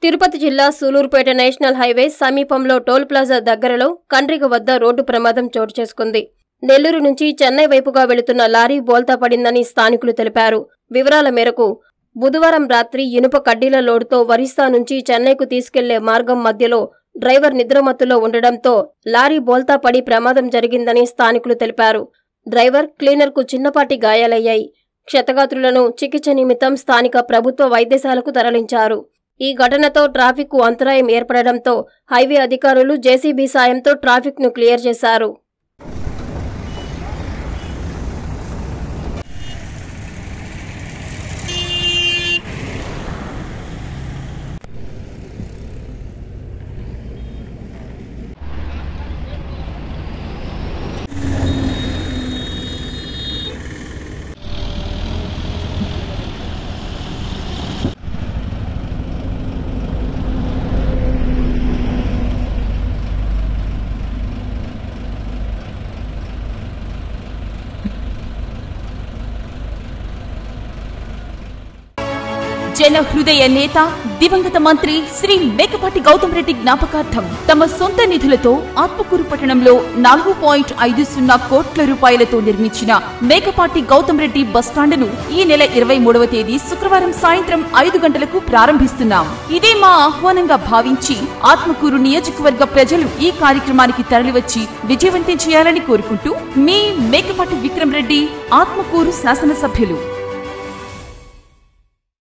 తిరుపతి జిల్లా Sullurpeta national highway సమీపంలో toll plaza దగ్గరలో కండ్రిక వద్ద రోడ్డు ప్రమాదం చోటు చేసుకుంది నెల్లూరు నుంచి చెన్నై వైపుగా వెళుతున్న లారీ బోల్తా పడిందని స్థానికులు తెలిపారు వివరాల మేరకు బుధవారం రాత్రి ఇనుప కడ్డీల లోడుతో ఒరిస్సా నుంచి చెన్నైకు తీసుకెళ్లే మార్గం మధ్యలో డ్రైవర్ నిద్రమత్తులో ఉండడంతో లారీ బోల్తా పడి ప్రమాదం జరిగిందని స్థానికులు తెలిపారు డ్రైవర్ క్లీనర్కు చిన్నపాటి గాయాలయ్యాయి క్షతగాత్రులను చికిత్స నిమిత్తం స్థానిక ప్రభుత్వ వైద్యశాలకు తరలించారు ఈ ఘటనతో ట్రాఫిక్కు అంతరాయం ఏర్పడడంతో హైవే అధికారులు జేసీబీ సాయంతో ట్రాఫిక్ను క్లియర్ చేశారు జన హృదయ నేత దివంగత మంత్రి శ్రీ మేకపాటి గౌతమ్ రెడ్డి జ్ఞాపకార్థం తమ సొంత నిధులతో ఆత్మకూరు పట్టణంలో నాలుగు పాయింట్ ఐదు సున్నా కోట్ల రూపాయలతో నిర్మించిన మేకపాటి గౌతమ్ రెడ్డి బస్టాండును ఈ నెల ఇరవై మూడవ తేదీ శుక్రవారం సాయంత్రం ఐదు గంటలకు ప్రారంభిస్తున్నాం ఇదే మా ఆహ్వానంగా భావించి ఆత్మకూరు నియోజకవర్గ ప్రజలు ఈ కార్యక్రమానికి తరలివచ్చి విజయవంతం చేయాలని కోరుకుంటూ మీ మేకపాటి విక్రమ్ రెడ్డి ఆత్మకూరు శాసనసభ్యులు